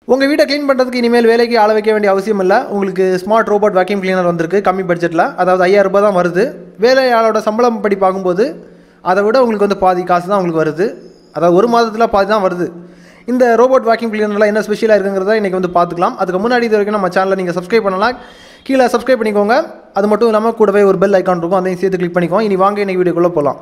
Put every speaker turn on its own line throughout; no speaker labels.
உங்கள் வீட்டை க்ளீன் பண்ணுறதுக்கு இனிமேல் வேலைக்கு ஆள வைக்க வேண்டிய அவசியம் இல்லை உங்களுக்கு ஸ்மார்ட் ரோபோட் வேக்யூம் கிளீனர் வந்திருக்கு கம்மி பட்ஜெட்டில் அதாவது ஐயாயிரம் ரூபாய் தான் வருது வேலையாளோட சம்பளம் படி பார்க்கும்போது அதை விட உங்களுக்கு வந்து பாதி காசு தான் உங்களுக்கு வருது அதாவது ஒரு மாதத்தில் பாதி தான் வருது இந்த ரோபோட் வேக்யூம் கிளீனரில் என்ன ஸ்பெஷலாக இருக்குங்கிறத இன்றைக்கி வந்து பார்த்துக்கலாம் அதுக்கு முன்னாடி இது வரைக்கும் நம்ம சேனலை நீங்கள் சப்ஸ்கிரைப் பண்ணலாம் கீழே சப்ஸ்கிரைப் பண்ணிக்கோங்க அது மட்டும் இல்லாமல் கூடவே ஒரு பெல் ஐக்கான் இருக்கும் அதையும் சேர்த்து கிளிக் பண்ணிக்கோங்க இனி வாங்க இன்னைக்கு வீடியோக்குள்ளே போகலாம்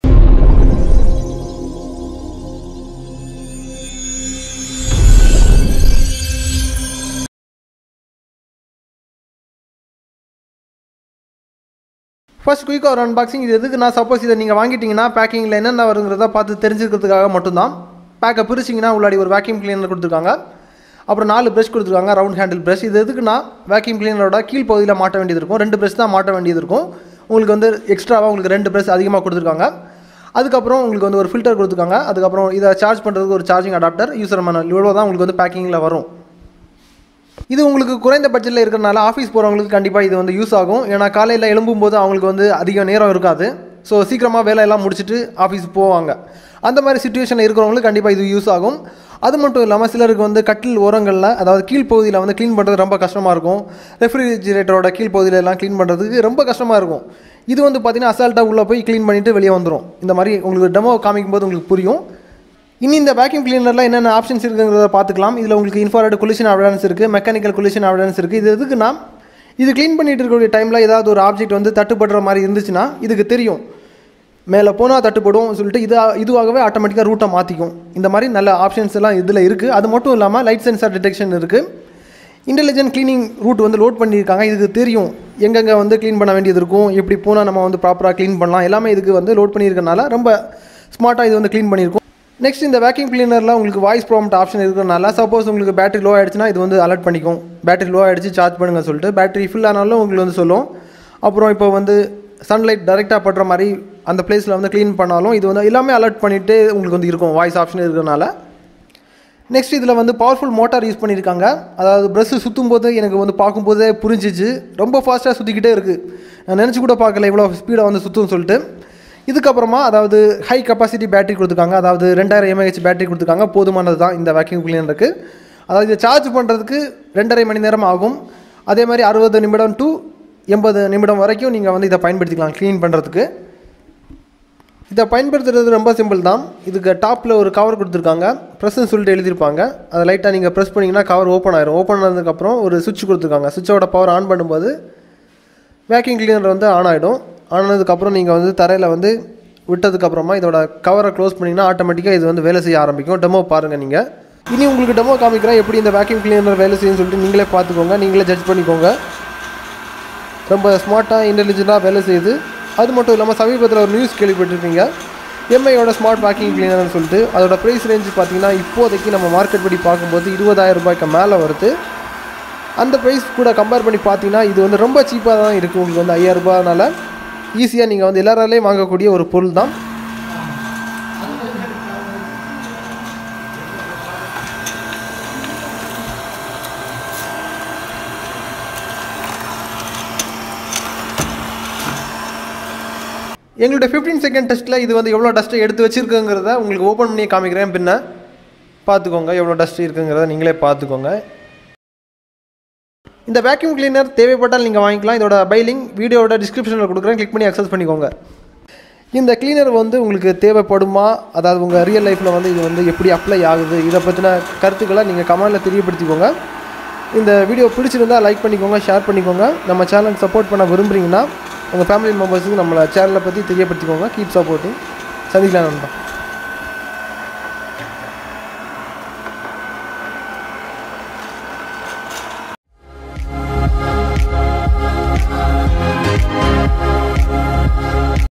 ஃபர்ஸ்ட் குயிக்காக ஒரு அன்பாக்சிங் இது எதுக்கு நான் சப்போஸ் இதை நீங்கள் வாங்கிட்டீங்கன்னா பேக்கிங்கில் என்னென்ன வருங்கிறத பார்த்து தெரிஞ்சுக்கிறதுக்காக மட்டும்தான் பேக்கை பிரிச்சிங்கன்னா உள்ளாடி ஒரு வேக்யூம் கிளீனர் கொடுத்துருக்காங்க அப்புறம் நாலு ப்ரஷ் கொடுத்துருக்காங்க ரவுண்ட் ஹேண்டில் ப்ரஷ் இது எதுக்குன்னா வேக்யூம் கிளீனரோட கீழ் பகுதியில் மாட்ட வேண்டியது இருக்கும் ரெண்டு ப்ரஷ் தான் மாட்ட வேண்டியது இருக்கும் உங்களுக்கு வந்து எக்ஸ்ட்ராவாக உங்களுக்கு ரெண்டு ப்ரஷ் அதிகமாக கொடுத்துருக்காங்க அதுக்கப்புறம் உங்களுக்கு வந்து ஒரு ஃபில்டர் கொடுத்துருக்காங்க அதுக்கப்புறம் இதை சார்ஜ் பண்ணுறதுக்கு ஒரு சார்ஜிங் அடாப்டர் யூசர் மேனுவல் இவ்வளோ தான் உங்களுக்கு வந்து பேக்கிங்கில் வரும் இது உங்களுக்கு குறைந்த பட்ஜெட்டில் இருக்கிறனால ஆஃபீஸ் போகிறவங்களுக்கு கண்டிப்பாக இது வந்து யூஸ் ஆகும் ஏன்னா காலையில் எழும்பும்போது அவங்களுக்கு வந்து அதிக நேரம் இருக்காது ஸோ சீக்கிரமாக வேலையெல்லாம் முடிச்சுட்டு ஆஃபீஸ் போவாங்க அந்த மாதிரி சுச்சுவேஷனில் இருக்கிறவங்களுக்கு கண்டிப்பாக இது யூஸ் ஆகும் அது மட்டும் இல்லாமல் சிலருக்கு வந்து கட்டில் ஓரங்களில் அதாவது கீழ்ப்பகுதியில் வந்து க்ளீன் பண்ணுறது ரொம்ப கஷ்டமாக இருக்கும் ரெஃப்ரிஜிரேட்டரோட கீழ்ப்பகுதியில் எல்லாம் க்ளீன் பண்ணுறதுக்கு ரொம்ப கஷ்டமாக இருக்கும் இது வந்து பார்த்தீங்கன்னா அசால்ட்டாக உள்ளே போய் க்ளீன் பண்ணிவிட்டு வெளியே வந்துடும் இந்த மாதிரி உங்களுக்கு டெமோ காமிக்கும் போது உங்களுக்கு புரியும் இனி இந்த வேக்யூம் கிளீனரில் என்னென்ன ஆப்ஷன்ஸ் இருக்குங்கிறத பார்த்துக்கலாம் இதில் உங்களுக்கு இன்ஃபாரட் குலிஷன் அவிடன்ஸ் இருக்குது மெக்கானிக்கல் குலிஷன் அவிடன்ஸ் இருக்குது இது எதுக்குன்னா இது க்ளீன் பண்ணிட்டு இருக்கக்கூடிய டைமில் ஏதாவது ஒரு ஆப்ஜெக்ட் வந்து தட்டுப்படுற மாதிரி இருந்துச்சுன்னா இதுக்கு தெரியும் மேலே போனால் தட்டுப்படும் சொல்லிட்டு இது இதுவாகவே ஆட்டோமேட்டிக்காக ரூட்டை மாற்றிக்கும் இந்த மாதிரி நல்ல ஆப்ஷன்ஸ் எல்லாம் இதில் இருக்குது அது மட்டும் இல்லாமல் லைட் சென்சார் டிடெக்ஷன் இருக்குது இன்டெலிஜென்ட் க்ளீனிங் ரூட் வந்து லோட் பண்ணியிருக்காங்க இதுக்கு தெரியும் எங்கெங்கே வந்து க்ளீன் பண்ண வேண்டியது இருக்கும் எப்படி போனால் நம்ம வந்து ப்ராப்பராக க்ளீன் பண்ணலாம் எல்லாமே இதுக்கு வந்து லோட் பண்ணியிருக்கனால ரொம்ப ஸ்மார்ட்டாக இது வந்து க்ளீன் பண்ணியிருக்கும் நெக்ஸ்ட் இந்த வேக்யூம் கிளீனரில் உங்களுக்கு வாய்ஸ் ப்ராம்ப்ட் ஆப்ஷன் இருக்கிறனால சப்போஸ் உங்களுக்கு பேட்டரி லோ ஆகிடுச்சுன்னா இது வந்து அலர்ட் பண்ணிக்கும் பேட்டரி லோ ஆகிடுச்சு சார்ஜ் பண்ணுங்க சொல்லிட்டு பேட்டரி ஃபில் ஆனாலும் உங்களுக்கு வந்து சொல்லும் அப்புறம் இப்போ வந்து சன்லைட் டைரெக்டாக படுற மாதிரி அந்த பிளேஸில் வந்து க்ளீன் பண்ணாலும் இது வந்து எல்லாமே அலர்ட் பண்ணிவிட்டு உங்களுக்கு வந்து இருக்கும் வாய்ஸ் ஆப்ஷன் இருக்கிறனால நெக்ஸ்ட் இதில் வந்து பவர்ஃபுல் மோட்டார் யூஸ் பண்ணியிருக்காங்க அதாவது ப்ரெஷ்ஷு சுற்றும் போது எனக்கு வந்து பார்க்கும்போதே புரிஞ்சிச்சு ரொம்ப ஃபாஸ்ட்டாக சுற்றிக்கிட்டே இருக்குது நான் நினச்சி கூட பார்க்கல இவ்வளோ ஸ்பீடாக வந்து சுற்றும்னு சொல்லிட்டு இதுக்கப்புறமா அதாவது ஹை கெப்பாசிட்டி பேட்டரி கொடுத்துருக்காங்க அதாவது ரெண்டாயிரம் எம்ஏஹெச் பேட்டரி கொடுத்துருக்காங்க போதுமானது தான் இந்த வேக்யூம் கிளீனருக்கு அதாவது இதை சார்ஜ் பண்ணுறதுக்கு ரெண்டரை மணி நேரம் ஆகும் அதே மாதிரி அறுபது நிமிடம் டு எண்பது நிமிடம் வரைக்கும் நீங்கள் வந்து இதை பயன்படுத்திக்கலாம் க்ளீன் பண்ணுறதுக்கு இதை பயன்படுத்துறது ரொம்ப சிம்பிள் தான் இதுக்கு டாப்பில் ஒரு கவர் கொடுத்துருக்காங்க ப்ரெஸ்ன்னு சொல்லிட்டு எழுதியிருப்பாங்க அதை லைட்டாக நீங்கள் ப்ரெஸ் பண்ணிங்கன்னா கவர் ஓப்பன் ஆயிரும் ஓப்பன் ஆனதுக்கப்புறம் ஒரு சுவிட்ச் கொடுத்துருக்காங்க சுவிட்சோட பவர் ஆன் பண்ணும்போது வேக்யூம் கிளீனர் வந்து ஆன் ஆகிடும் ஆனதுக்கப்புறம் நீங்கள் வந்து தரையில் வந்து விட்டதுக்கப்புறமா இதோட கவரை க்ளோஸ் பண்ணிங்கன்னா ஆட்டோமேட்டிக்காக இது வந்து வேலை செய்ய ஆரம்பிக்கும் டெமோ பாருங்கள் நீங்கள் இனி உங்களுக்கு டெமோ காமிக்கிறேன் எப்படி இந்த வேக்யூம் கிளீனர் வேலை செய்யும்னு சொல்லிட்டு நீங்களே பார்த்துக்கோங்க நீங்களே ஜட்ஜ் பண்ணிக்கோங்க ரொம்ப ஸ்மார்ட்டாக இன்டெலிஜென்ட்டாக வேலை செய்யுது அது மட்டும் இல்லாமல் சமீபத்தில் ஒரு நியூஸ் கேள்விப்பட்டிருக்கீங்க எம்ஐயோட ஸ்மார்ட் வேக்கிங் கிளீனர்னு சொல்லிட்டு அதோட ப்ரைஸ் ரேஞ்ச் பார்த்தீங்கன்னா இப்போதைக்கு நம்ம மார்க்கெட் படி பார்க்கும்போது இருபதாயிரம் ரூபாய்க்கு மேலே வருது அந்த ப்ரைஸ் கூட கம்பேர் பண்ணி பார்த்தீங்கன்னா இது வந்து ரொம்ப சீப்பாக தான் இருக்குது உங்களுக்கு வந்து ஐயாயிரம் ரூபாய்னால ஈஸியாக நீங்கள் வந்து எல்லாராலையும் வாங்கக்கூடிய ஒரு பொருள் தான் எங்களுடைய ஃபிஃப்டீன் செகண்ட் டெஸ்ட்டில் இது வந்து எவ்வளோ டஸ்ட்டை எடுத்து வச்சுருக்குங்கிறத உங்களுக்கு ஓப்பன் பண்ணி காமிக்கிறேன் பின்ன பார்த்துக்கோங்க எவ்வளோ டஸ்ட் இருக்குங்கிறத நீங்களே பார்த்துக்கோங்க இந்த வேக்யூம் கிளீனர் தேவைப்பட்டால் நீங்கள் வாங்கிக்கலாம் இதோட பைலிங் வீடியோட டிஸ்கிரிப்ஷனில் கொடுக்குறேன் கிளிக் பண்ணி அக்சஸ் பண்ணிக்கோங்க இந்த கிளீனர் வந்து உங்களுக்கு தேவைப்படுமா அதாவது உங்கள் ரியல் லைஃப்பில் வந்து இது வந்து எப்படி அப்ளை ஆகுது இதை பற்றின கருத்துக்களை நீங்கள் கமெண்டில் தெரியப்படுத்திக்கோங்க இந்த வீடியோ பிடிச்சிருந்தால் லைக் பண்ணிக்கோங்க ஷேர் பண்ணிக்கோங்க நம்ம சேனலுக்கு சப்போர்ட் பண்ண விரும்புகிறீங்கன்னா உங்கள் ஃபேமிலி மெம்பர்ஸுக்கு நம்மளை சேனலை பற்றி தெரியப்படுத்திக்கோங்க கீப் சப்போர்ட்டிங் சந்திக்கலாம் நண்பா